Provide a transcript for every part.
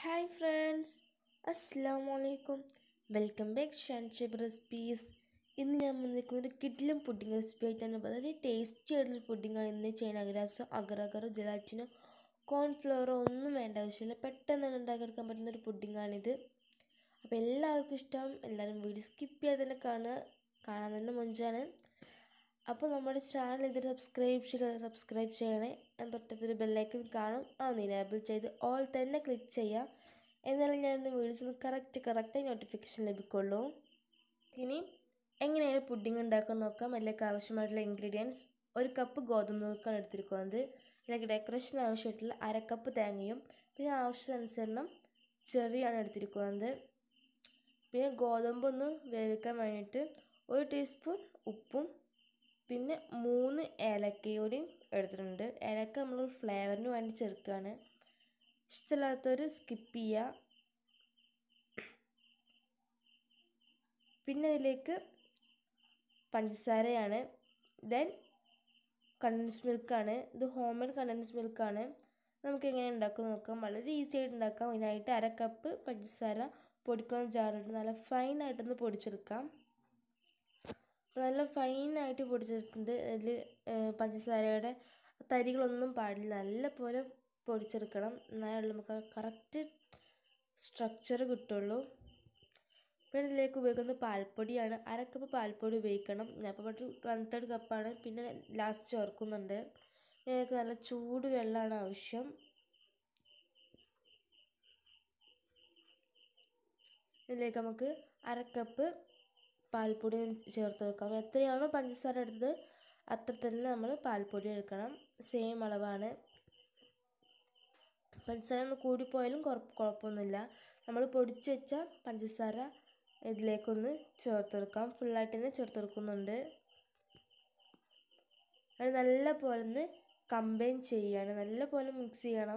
hi friends അസ്സാം വലൈക്കും welcome back ഷാൻഷിബ് recipes ഇന്ന് ഞാൻ വന്നിരിക്കുന്ന ഒരു കിഡിലും പുഡിംഗ് റെസിപ്പി ആയിട്ടാണ് വളരെ ടേസ്റ്റി ആയിട്ടുള്ള പുഡിംഗാണ് ഇന്ന് ചെയ്യാൻ അഗ്രാസോ അഗറഗറോ ജലാറ്റിനോ കോൺഫ്ലവറോ ഒന്നും വേണ്ട ആവശ്യമില്ല പെട്ടെന്ന് തന്നെ ഉണ്ടാക്കിയെടുക്കാൻ പറ്റുന്ന ഒരു പുഡിംഗാണിത് അപ്പോൾ എല്ലാവർക്കും ഇഷ്ടം എല്ലാവരും വീഡിയോ സ്കിപ്പ് ചെയ്യാതെ തന്നെ കാണുക കാണാൻ തന്നെ മൊഞ്ചാണ് അപ്പോൾ നമ്മുടെ ചാനൽ ഇതിൽ സബ്സ്ക്രൈബ് ചെയ്ത് സബ്സ്ക്രൈബ് ചെയ്യണേ തൊട്ടത്തൊരു ബെല്ലൈക്കൻ കാണും ആ ഇനേബിൾ ചെയ്ത് ഓൾ തന്നെ ക്ലിക്ക് ചെയ്യാം എന്നാലും ഞാൻ വീഡിയോസ് ഒന്ന് കറക്റ്റ് കറക്റ്റായി നോട്ടിഫിക്കേഷൻ ലഭിക്കുള്ളൂ ഇനി എങ്ങനെയാണ് പുഡിംഗ് ഉണ്ടാക്കാൻ നോക്കാം അതിലേക്ക് ആവശ്യമായിട്ടുള്ള ഇൻഗ്രീഡിയൻസ് ഒരു കപ്പ് ഗോതമ്പ് നുറുക്കാണ് എടുത്തിരിക്കുന്നത് ഇതിലേക്ക് ഡെക്കറേഷൻ ആവശ്യമായിട്ടുള്ള അര കപ്പ് തേങ്ങയും പിന്നെ ആവശ്യാനുസരണം ചെറിയാണ് എടുത്തിരിക്കുന്നത് പിന്നെ ഗോതമ്പ് ഒന്ന് വേവിക്കാൻ വേണ്ടിയിട്ട് ഒരു ടീസ്പൂൺ ഉപ്പും പിന്നെ മൂന്ന് ഏലക്കയോടെയും എടുത്തിട്ടുണ്ട് ഏലക്ക നമ്മൾ ഫ്ലേവറിന് വേണ്ടി ചേർക്കുകയാണ് ഇഷ്ടമില്ലാത്തവർ സ്കിപ്പ് ചെയ്യുക പിന്നെ ഇതിലേക്ക് പഞ്ചസാരയാണ് ദെൻ കണ്ടൻസ് മിൽക്കാണ് ഇത് ഹോം മെയ്ഡ് കണ്ടൻസ് മിൽക്കാണ് നമുക്ക് എങ്ങനെ ഉണ്ടാക്കാൻ നോക്കാം വളരെ ഈസി ആയിട്ട് ഉണ്ടാക്കാം അതിനായിട്ട് അര കപ്പ് പഞ്ചസാര പൊടിക്കുന്ന ജാറിട്ട് നല്ല ഫൈനായിട്ടൊന്ന് പൊടിച്ചെടുക്കാം നല്ല ഫൈനായിട്ട് പൊടിച്ചെടുക്കുന്നത് അതിൽ പഞ്ചസാരയുടെ തരികളൊന്നും പാടില്ല നല്ല പോലെ പൊടിച്ചെടുക്കണം എന്നാലേ നമുക്ക് കറക്റ്റ് സ്ട്രക്ചർ കിട്ടുള്ളൂ പിന്നെ ഇതിലേക്ക് ഉപയോഗിക്കുന്നത് പാൽപ്പൊടിയാണ് അര കപ്പ് പാൽപ്പൊടി ഉപയോഗിക്കണം ഞാൻ ഇപ്പോൾ ഒരു വൺ തേർഡ് കപ്പാണ് പിന്നെ ലാസ്റ്റ് ചേർക്കുന്നുണ്ട് ഇതിലേക്ക് നല്ല ചൂട് വെള്ളമാണ് ആവശ്യം ഇതിലേക്ക് നമുക്ക് അര കപ്പ് പാൽപ്പൊടി ചേർത്ത് വെക്കാം എത്രയാണോ പഞ്ചസാര എടുത്തത് അത്ര തന്നെ നമ്മൾ പാൽപ്പൊടി എടുക്കണം സെയിം അളവാണ് പഞ്ചസാര ഒന്ന് കൂടിപ്പോയാലും കുഴപ്പമൊന്നുമില്ല നമ്മൾ പൊടിച്ചു വെച്ച പഞ്ചസാര ഇതിലേക്കൊന്ന് ചേർത്തെടുക്കാം ഫുള്ളായിട്ട് തന്നെ ചേർത്തെടുക്കുന്നുണ്ട് അത് നല്ല പോലെ ഒന്ന് കമ്പൈൻ ചെയ്യാണ് നല്ല പോലെ മിക്സ് ചെയ്യണം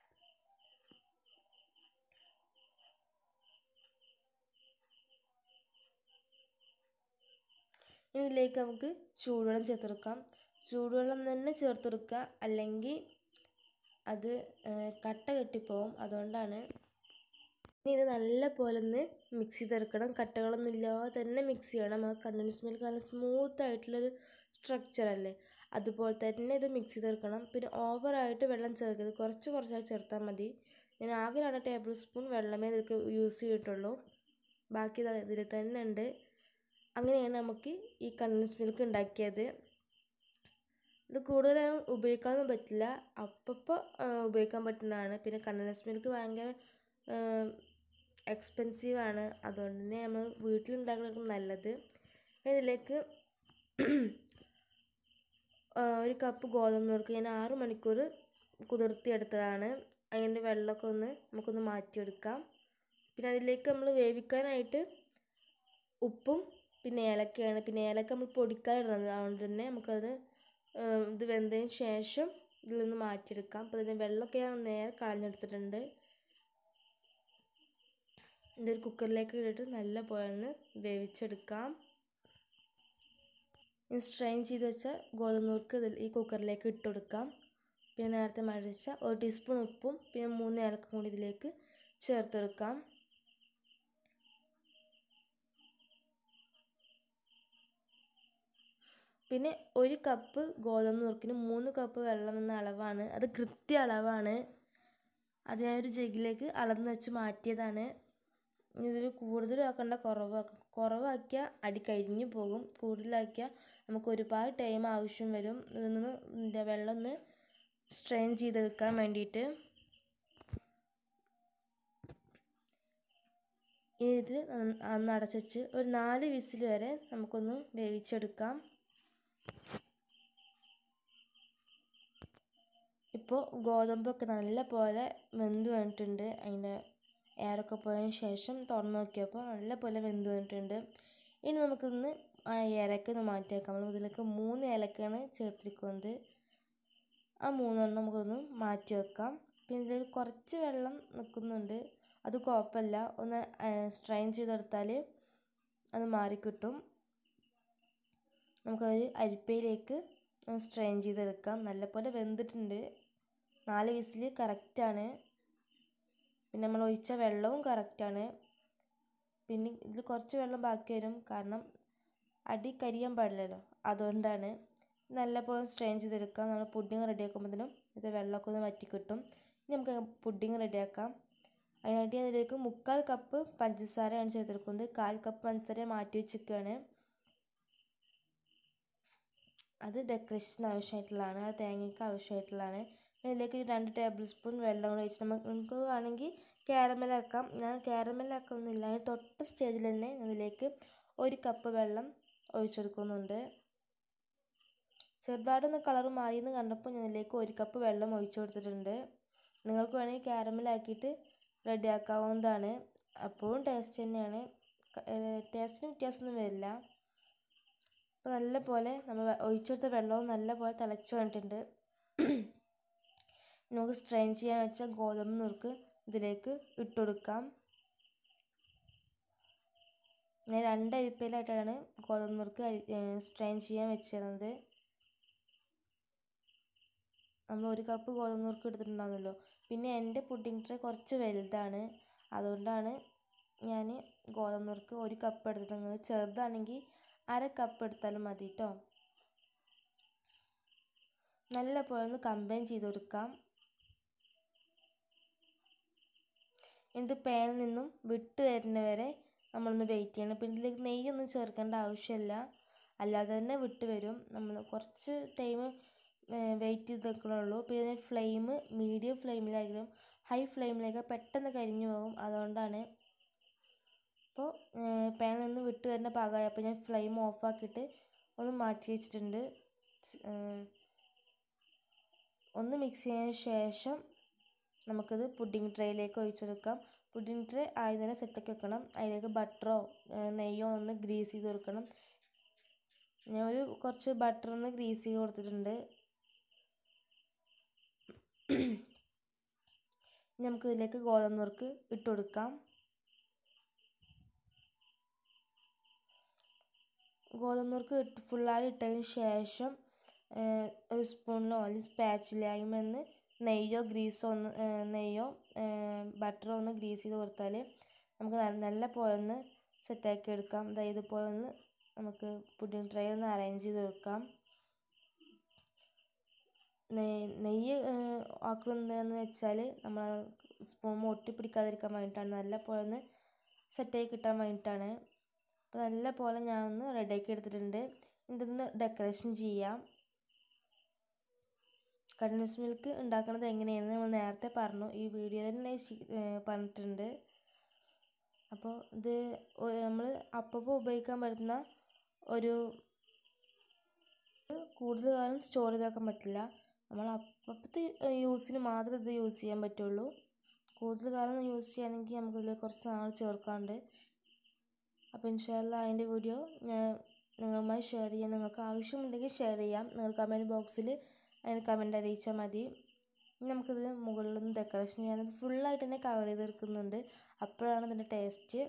ഇതിലേക്ക് നമുക്ക് ചൂടുവെള്ളം ചേർത്തെടുക്കാം ചൂടുവെള്ളം തന്നെ ചേർത്തെടുക്കുക അല്ലെങ്കിൽ അത് കട്ട കെട്ടിപ്പോവും അതുകൊണ്ടാണ് ഇനി ഇത് നല്ല പോലെ ഒന്ന് മിക്സ് ചെയ്തെടുക്കണം കട്ടകളൊന്നും ഇല്ലാതെ തന്നെ മിക്സ് ചെയ്യണം ആ കണ്ടൻസ് മിൽക്ക് നല്ല സ്മൂത്ത് ആയിട്ടുള്ളൊരു സ്ട്രക്ചർ അല്ലേ അതുപോലെ തന്നെ ഇത് മിക്സ് ചെയ്തെടുക്കണം പിന്നെ ഓവറായിട്ട് വെള്ളം ചേർക്കരുത് കുറച്ച് കുറച്ചായി ചേർത്താൽ മതി ഞാൻ ആകെ രണ്ട് ടേബിൾ സ്പൂൺ വെള്ളമേ ഇതിലേക്ക് യൂസ് ചെയ്തിട്ടുള്ളൂ ബാക്കി ഇതിൽ തന്നെ ഉണ്ട് അങ്ങനെയാണ് നമുക്ക് ഈ കണ്ടൻസ് മിൽക്ക് ഉണ്ടാക്കിയത് ഇത് കൂടുതലും ഉപയോഗിക്കാനൊന്നും പറ്റില്ല അപ്പപ്പോൾ ഉപയോഗിക്കാൻ പറ്റുന്നതാണ് പിന്നെ കണ്ടൻസ് മിൽക്ക് ഭയങ്കര എക്സ്പെൻസീവാണ് അതുകൊണ്ട് തന്നെ നമ്മൾ വീട്ടിലുണ്ടാക്കുന്നത് നല്ലത് ഇതിലേക്ക് ഒരു കപ്പ് ഗോതമ്പ് നുറുക്ക് ഞാൻ ആറ് മണിക്കൂർ കുതിർത്തിയെടുത്തതാണ് അതിൻ്റെ വെള്ളമൊക്കെ ഒന്ന് നമുക്കൊന്ന് മാറ്റിയെടുക്കാം പിന്നെ അതിലേക്ക് നമ്മൾ വേവിക്കാനായിട്ട് ഉപ്പും പിന്നെ ഏലക്കയാണ് പിന്നെ ഏലക്ക നമ്മൾ പൊടിക്കാതിരുന്നത് അതുകൊണ്ട് തന്നെ നമുക്കത് ഇത് വെന്തതിന് ശേഷം ഇതിൽ നിന്ന് മാറ്റിയെടുക്കാം അപ്പോൾ ഇതിൻ്റെ വെള്ളമൊക്കെ ഞാൻ നേരെ കളഞ്ഞെടുത്തിട്ടുണ്ട് ഇതൊരു കുക്കറിലേക്ക് ഇട്ടിട്ട് നല്ല പോലെ ഒന്ന് വേവിച്ചെടുക്കാം സ്ട്രെയിൻ ചെയ്ത് വെച്ച ഗോതമ്പ് നുറുക്ക് ഇതിൽ ഈ കുക്കറിലേക്ക് ഇട്ട് കൊടുക്കാം പിന്നെ നേരത്തെ മഴച്ച ഒരു ടീസ്പൂൺ ഉപ്പും പിന്നെ മൂന്ന് ഏലക്കും കൂടി ഇതിലേക്ക് ചേർത്തെടുക്കാം പിന്നെ ഒരു കപ്പ് ഗോതമ്പ് നുറുക്കിന് മൂന്ന് കപ്പ് വെള്ളം എന്ന അളവാണ് അത് കൃത്യ അളവാണ് അത് ഞാനൊരു ജഗിലേക്ക് അളന്ന് വെച്ച് മാറ്റിയതാണ് ഇതിൽ കൂടുതലാക്കേണ്ട കുറവാക്കുക കുറവാക്കിയാൽ അടി കരിഞ്ഞു പോകും കൂടുതലാക്കിയാൽ നമുക്ക് ഒരുപാട് ടൈം ആവശ്യം വരും ഇതൊന്ന് എന്താ വെള്ളം ഒന്ന് സ്ട്രെയിൻ ചെയ്തെടുക്കാൻ വേണ്ടിയിട്ട് ഇനി ഇത് ഒന്ന് അടച്ചുവെച്ച് ഒരു നാല് വിസിൽ വരെ നമുക്കൊന്ന് വേവിച്ചെടുക്കാം ഇപ്പോൾ ഗോതമ്പൊക്കെ നല്ല പോലെ വെന്ത് വന്നിട്ടുണ്ട് അതിൻ്റെ എയറൊക്കെ പോയതിന് ശേഷം തുറന്ന് നോക്കിയപ്പോൾ നല്ല പോലെ വെന്ത് വന്നിട്ടുണ്ട് ഇനി നമുക്കിന്ന് ആ ഏലക്ക ഒന്ന് മാറ്റി വെക്കാം നമ്മൾ ഇതിലേക്ക് മൂന്ന് ഏലക്കയാണ് ചേർത്തിരിക്കുന്നത് ആ മൂന്നെണ്ണം നമുക്കൊന്ന് മാറ്റി വെക്കാം പിന്നെ ഇതിൽ കുറച്ച് വെള്ളം നിൽക്കുന്നുണ്ട് അത് കുഴപ്പമില്ല ഒന്ന് സ്ട്രെയിൻ ചെയ്തെടുത്താൽ അത് മാറിക്കിട്ടും നമുക്കത് അരിപ്പയിലേക്ക് സ്ട്രെയിൻ ചെയ്തെടുക്കാം നല്ലപോലെ വെന്തിട്ടുണ്ട് നാല് വിസിൽ കറക്റ്റാണ് പിന്നെ നമ്മൾ ഒഴിച്ച വെള്ളവും കറക്റ്റാണ് പിന്നെ ഇതിൽ കുറച്ച് വെള്ളം ബാക്കി വരും കാരണം അടി കരിയാൻ പാടില്ലല്ലോ അതുകൊണ്ടാണ് നല്ലപോലെ സ്ട്രെയിൻ ചെയ്തെടുക്കാം നമ്മൾ പുഡിങ് റെഡിയാക്കുമ്പോഴത്തേനും ഇത് വെള്ളമൊക്കെ ഒന്ന് വറ്റി കിട്ടും ഇനി നമുക്ക് പുഡിങ് റെഡിയാക്കാം അതിനായിട്ട് ഞാൻ ഇതിലേക്ക് മുക്കാൽ കപ്പ് പഞ്ചസാരയാണ് ചേർത്തെടുക്കുന്നത് കാൽ കപ്പ് പഞ്ചസാര മാറ്റി വെച്ചിരിക്കുകയാണ് അത് ഡെക്കറേഷന് ആവശ്യമായിട്ടുള്ളതാണ് അത് തേങ്ങയ്ക്ക് ആവശ്യമായിട്ടുള്ളതാണ് ഇതിലേക്ക് രണ്ട് ടേബിൾ സ്പൂൺ വെള്ളം കൂടി ഒഴിച്ച് നമുക്ക് നിങ്ങൾക്ക് വേണമെങ്കിൽ ക്യാരമലാക്കാം ഞാൻ ക്യാരമലാക്കുന്നില്ല അതിന് തൊട്ട സ്റ്റേജിൽ തന്നെ ഇതിലേക്ക് ഒരു കപ്പ് വെള്ളം ഒഴിച്ചെടുക്കുന്നുണ്ട് ചെറുതായിട്ടൊന്ന് കളർ മാറിയെന്ന് കണ്ടപ്പോൾ ഞാൻ ഇതിലേക്ക് ഒരു കപ്പ് വെള്ളം ഒഴിച്ചു കൊടുത്തിട്ടുണ്ട് നിങ്ങൾക്ക് വേണമെങ്കിൽ ക്യാരമലാക്കിയിട്ട് റെഡിയാക്കാവുന്നതാണ് അപ്പോഴും ടേസ്റ്റ് തന്നെയാണ് ടേസ്റ്റിന് വ്യത്യാസമൊന്നും വരില്ല അപ്പോൾ നല്ല പോലെ നമ്മൾ ഒഴിച്ചെടുത്ത വെള്ളവും നല്ല പോലെ തിളച്ച് വന്നിട്ടുണ്ട് നമുക്ക് സ്ട്രെയിൻ ചെയ്യാൻ വെച്ച ഗോതമ്പ് നുറുക്ക് ഇതിലേക്ക് ഇട്ടുകൊടുക്കാം ഞാൻ രണ്ട് അരിപ്പയിലായിട്ടാണ് ഗോതമ്പ് നുറുക്ക് സ്ട്രെയിൻ ചെയ്യാൻ വെച്ചിരുന്നത് നമ്മൾ ഒരു കപ്പ് ഗോതമ്പ് നുറുക്ക് എടുത്തിട്ടുണ്ടാകുമല്ലോ പിന്നെ എൻ്റെ പുഡിംഗ് ട്രേ കുറച്ച് വലുതാണ് അതുകൊണ്ടാണ് ഞാൻ ഗോതമ്പ് നുറുക്ക് ഒരു കപ്പ് എടുത്തത് നിങ്ങൾ ചെറുതാണെങ്കിൽ അര കപ്പ് എടുത്താലും മതി കേട്ടോ നല്ല പോലെ ഒന്ന് കമ്പൈൻ ചെയ്ത് കൊടുക്കാം എന്നിട്ട് പാനിൽ നിന്നും വിട്ട് വരുന്നവരെ നമ്മളൊന്ന് വെയിറ്റ് ചെയ്യണം പിന്നെ ഇതിലേക്ക് നെയ്യൊന്നും ചേർക്കേണ്ട ആവശ്യമില്ല അല്ലാതെ തന്നെ വിട്ട് വരും നമ്മൾ കുറച്ച് ടൈം വെയിറ്റ് ചെയ്ത് നിൽക്കണുള്ളൂ പിന്നെ ഫ്ലെയിം മീഡിയം ഫ്ലെയിമിലായിരിക്കും ഹൈ ഫ്ലെയിമിലേക്ക് പെട്ടെന്ന് കരിഞ്ഞു പോകും അതുകൊണ്ടാണ് അപ്പോൾ പാനിൽ നിന്ന് വിട്ട് വരുന്ന പാകമായി അപ്പോൾ ഞാൻ ഫ്ലെയിം ഓഫാക്കിയിട്ട് ഒന്ന് മാറ്റി വെച്ചിട്ടുണ്ട് ഒന്ന് മിക്സ് ചെയ്തതിന് ശേഷം നമുക്കിത് പുഡിംഗ് ട്രേയിലേക്ക് ഒഴിച്ചെടുക്കാം പുഡിംഗ് ട്രേ ആദ്യം തന്നെ സെറ്റാക്കി വെക്കണം അതിലേക്ക് ബട്ടറോ നെയ്യോ ഒന്ന് ഗ്രീസ് ചെയ്ത് കൊടുക്കണം ഞാൻ ഒരു കുറച്ച് ബട്ടർ ഒന്ന് ഗ്രീസ് ചെയ്ത് കൊടുത്തിട്ടുണ്ട് നമുക്ക് ഇതിലേക്ക് ഗോതമ്പ് നുറുക്ക് ഇട്ട് കൊടുക്കാം ഗോതമ്പ് നുറുക്ക് ഇട്ട് ഫുള്ളായി ഇട്ടതിന് ശേഷം ഒരു സ്പൂണിലോ അല്ലെങ്കിൽ സ്പാച്ചിലായുമെന്ന് നെയ്യോ ഗ്രീസോ ഒന്ന് നെയ്യോ ബട്ടറോ ഒന്ന് ഗ്രീസ് ചെയ്ത് കൊടുത്താൽ നമുക്ക് നല്ല പോലെ ഒന്ന് സെറ്റാക്കി എടുക്കാം അതായത് ഇതുപോലെ ഒന്ന് നമുക്ക് പുഡിംഗ് ട്രേ ഒന്ന് അറേഞ്ച് ചെയ്ത് വെക്കാം നെയ്യ് ആക്കുന്നതെന്ന് വെച്ചാൽ നമ്മൾ സ്പൂൺ ഒട്ടിപ്പിടിക്കാതിരിക്കാൻ വേണ്ടിയിട്ടാണ് നല്ല പോലെ ഒന്ന് സെറ്റായി കിട്ടാൻ വേണ്ടിയിട്ടാണ് അപ്പോൾ നല്ല പോലെ ഞാൻ ഒന്ന് റെഡിയാക്കി എടുത്തിട്ടുണ്ട് ഇതൊന്ന് ഡെക്കറേഷൻ ചെയ്യാം കണ്ടൻസ് മിൽക്ക് ഉണ്ടാക്കുന്നത് എങ്ങനെയാണെന്ന് നമ്മൾ നേരത്തെ പറഞ്ഞു ഈ വീഡിയോയിൽ തന്നെ പറഞ്ഞിട്ടുണ്ട് അപ്പോൾ ഇത് നമ്മൾ അപ്പോൾ ഉപയോഗിക്കാൻ പറ്റുന്ന ഒരു കൂടുതൽ കാലം സ്റ്റോർ ചെയ്താക്കാൻ പറ്റില്ല നമ്മൾ അപ്പത്തെ യൂസിന് മാത്രമേ ഇത് യൂസ് ചെയ്യാൻ പറ്റുള്ളൂ കൂടുതൽ കാലം യൂസ് ചെയ്യുകയാണെങ്കിൽ നമുക്കിതിൽ കുറച്ച് നാൾ ചേർക്കാണ്ട് അപ്പോൾ ഇൻഷാല്ല അതിൻ്റെ വീഡിയോ ഞാൻ നിങ്ങളുമായി ഷെയർ ചെയ്യാം നിങ്ങൾക്ക് ആവശ്യമുണ്ടെങ്കിൽ ഷെയർ ചെയ്യാം നിങ്ങൾ കമൻറ്റ് ബോക്സിൽ അതിന് കമൻറ്റ് അറിയിച്ചാൽ മതി നമുക്കിത് മുകളിലൊന്ന് ഡെക്കറേഷൻ ചെയ്യാൻ ഫുള്ളായിട്ട് തന്നെ കവർ ചെയ്തെടുക്കുന്നുണ്ട് അപ്പോഴാണ് ഇതിൻ്റെ ടേസ്റ്റ്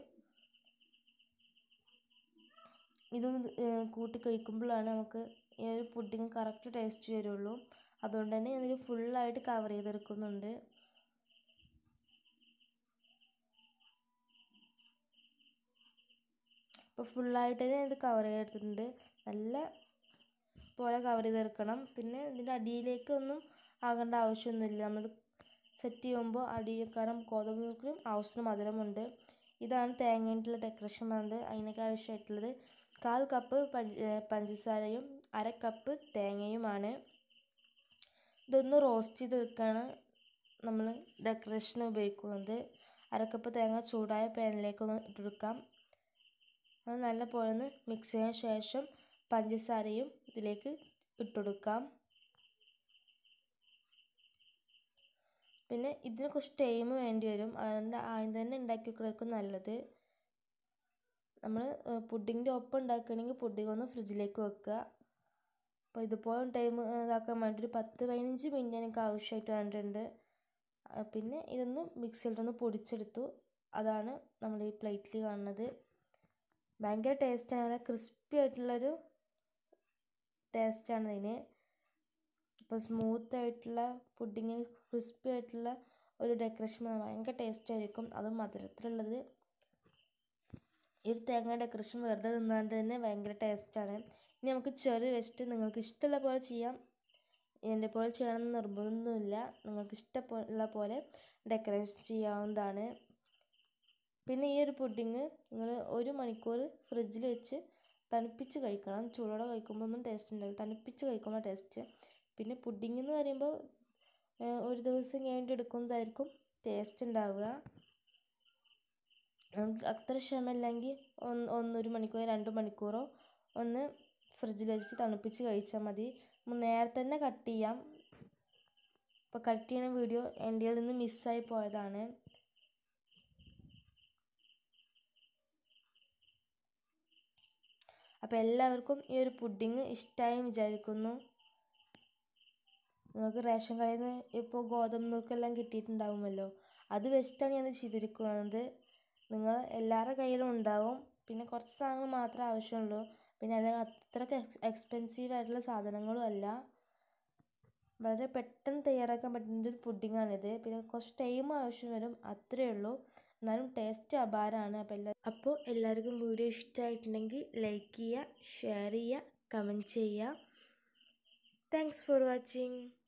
ഇതൊന്ന് കൂട്ടി കഴിക്കുമ്പോഴാണ് നമുക്ക് ഈ ഒരു പുഡിങ് കറക്റ്റ് ടേസ്റ്റ് വരുള്ളൂ അതുകൊണ്ട് തന്നെ ഇതിൽ ഫുള്ളായിട്ട് കവർ ചെയ്തെടുക്കുന്നുണ്ട് അപ്പോൾ ഫുള്ളായിട്ട് തന്നെ ഇത് കവർ ചെയ്തെടുത്തിട്ടുണ്ട് നല്ല പോലെ കവർ ചെയ്തെടുക്കണം പിന്നെ ഇതിൻ്റെ അടിയിലേക്കൊന്നും ആകേണ്ട ആവശ്യമൊന്നുമില്ല നമ്മൾ സെറ്റ് ചെയ്യുമ്പോൾ അടിയിൽ കാരണം ഗോതമ്പ് നുറുക്കിനും ആവശ്യത്തിന് മധുരമുണ്ട് ഇതാണ് തേങ്ങയിട്ടുള്ള ഡെക്കറേഷൻ വന്നത് അതിനൊക്കെ ആവശ്യമായിട്ടുള്ളത് കാൽ കപ്പ് പഞ്ചസാരയും അര കപ്പ് തേങ്ങയുമാണ് ഇതൊന്ന് റോസ്റ്റ് ചെയ്തെടുക്കുകയാണ് നമ്മൾ ഡെക്കറേഷന് ഉപയോഗിക്കുന്നത് അര കപ്പ് തേങ്ങ ചൂടായ പാനിലേക്ക് ഒന്ന് ഇട്ടെടുക്കാം അത് നല്ല പോലെ ഒന്ന് മിക്സ് ചെയ്തതിന് ശേഷം പഞ്ചസാരയും ഇതിലേക്ക് ഇട്ടുകൊടുക്കാം പിന്നെ ഇതിന് കുറച്ച് ടൈം വേണ്ടി വരും അതുകൊണ്ട് ആദ്യം തന്നെ ഉണ്ടാക്കി വെക്കുന്നതായിരിക്കും നല്ലത് നമ്മൾ പുഡിങ്ങിൻ്റെ ഒപ്പം ഉണ്ടാക്കുകയാണെങ്കിൽ പുഡിങ് ഒന്ന് ഫ്രിഡ്ജിലേക്ക് വെക്കുക അപ്പോൾ ഇതുപോലെ ടൈം ഇതാക്കാൻ വേണ്ടി ഒരു പത്ത് പതിനഞ്ച് മിനിറ്റ് എനിക്ക് ആവശ്യമായിട്ട് വന്നിട്ടുണ്ട് പിന്നെ ഇതൊന്ന് മിക്സിയിലൊന്ന് പൊടിച്ചെടുത്തു അതാണ് നമ്മൾ ഈ പ്ലേറ്റിൽ കാണുന്നത് ഭയങ്കര ടേസ്റ്റാണ് നല്ല ക്രിസ്പി ആയിട്ടുള്ളൊരു ടേസ്റ്റാണ് ഇതിന് ഇപ്പോൾ സ്മൂത്ത് ആയിട്ടുള്ള പുഡിങ്ങിന് ക്രിസ്പി ആയിട്ടുള്ള ഒരു ഡെക്കറേഷൻ ഭയങ്കര ടേസ്റ്റ് ആയിരിക്കും അതും മധുരത്തിലുള്ളത് ഈ ഒരു തേങ്ങ ഡെക്കറേഷൻ വെറുതെ തിന്നാണ്ട് തന്നെ ഭയങ്കര ടേസ്റ്റാണ് ഇനി നമുക്ക് ചെറി വെച്ചിട്ട് നിങ്ങൾക്ക് ഇഷ്ടമുള്ള പോലെ ചെയ്യാം എൻ്റെ പോലെ ചെയ്യണമെന്ന് നിർബന്ധമൊന്നുമില്ല നിങ്ങൾക്ക് ഇഷ്ടമുള്ള പോലെ ഡെക്കറേഷൻ ചെയ്യാവുന്നതാണ് പിന്നെ ഈ ഒരു പുഡിങ് നിങ്ങൾ ഒരു മണിക്കൂർ ഫ്രിഡ്ജിൽ വെച്ച് തണുപ്പിച്ച് കഴിക്കണം ചൂടോടെ കഴിക്കുമ്പോൾ ഒന്നും ടേസ്റ്റ് ഉണ്ടാവില്ല തണുപ്പിച്ച് കഴിക്കുമ്പോൾ ടേസ്റ്റ് പിന്നെ പുഡിങ് എന്ന് പറയുമ്പോൾ ഒരു ദിവസം കഴിഞ്ഞിട്ട് എടുക്കുന്നതായിരിക്കും ടേസ്റ്റ് ഉണ്ടാവുക നമുക്ക് അത്ര ക്ഷമയില്ലെങ്കിൽ ഒന്ന് ഒന്നൊരു മണിക്കൂറോ രണ്ട് മണിക്കൂറോ ഒന്ന് ഫ്രിഡ്ജിൽ വെച്ച് തണുപ്പിച്ച് കഴിച്ചാൽ മതി നേരത്തെ തന്നെ കട്ട് ചെയ്യാം ഇപ്പോൾ കട്ട് ചെയ്യുന്ന വീഡിയോ എൻ്റെ നിന്ന് മിസ്സായി പോയതാണ് അപ്പോൾ എല്ലാവർക്കും ഈ ഒരു പുഡിങ് ഇഷ്ടമായി വിചാരിക്കുന്നു നിങ്ങൾക്ക് റേഷൻ കടയിൽ നിന്ന് ഇപ്പോൾ ഗോതമ്പ് നുറുക്കെല്ലാം കിട്ടിയിട്ടുണ്ടാവുമല്ലോ അത് വെച്ചിട്ടാണ് ഞാൻ ചെയ്തിരിക്കുന്നത് നിങ്ങൾ എല്ലാവരുടെ കയ്യിലും ഉണ്ടാവും പിന്നെ കുറച്ച് സാധനങ്ങൾ മാത്രമേ ആവശ്യമുള്ളൂ പിന്നെ അത് അത്രയ്ക്ക് എക്സ്പെൻസീവ് ആയിട്ടുള്ള സാധനങ്ങളും അല്ല വളരെ പെട്ടെന്ന് തയ്യാറാക്കാൻ പറ്റുന്ന ഒരു പുഡിങ്ങാണിത് പിന്നെ കുറച്ച് ടൈം ആവശ്യം വരും അത്രയേ ഉള്ളൂ എന്നാലും ടേസ്റ്റ് അപാരമാണ് അപ്പോൾ എല്ലാ അപ്പോൾ എല്ലാവർക്കും വീഡിയോ ഇഷ്ടമായിട്ടുണ്ടെങ്കിൽ ലൈക്ക് ചെയ്യുക ഷെയർ ചെയ്യുക കമൻറ്റ് ചെയ്യുക താങ്ക്സ് ഫോർ വാച്ചിങ്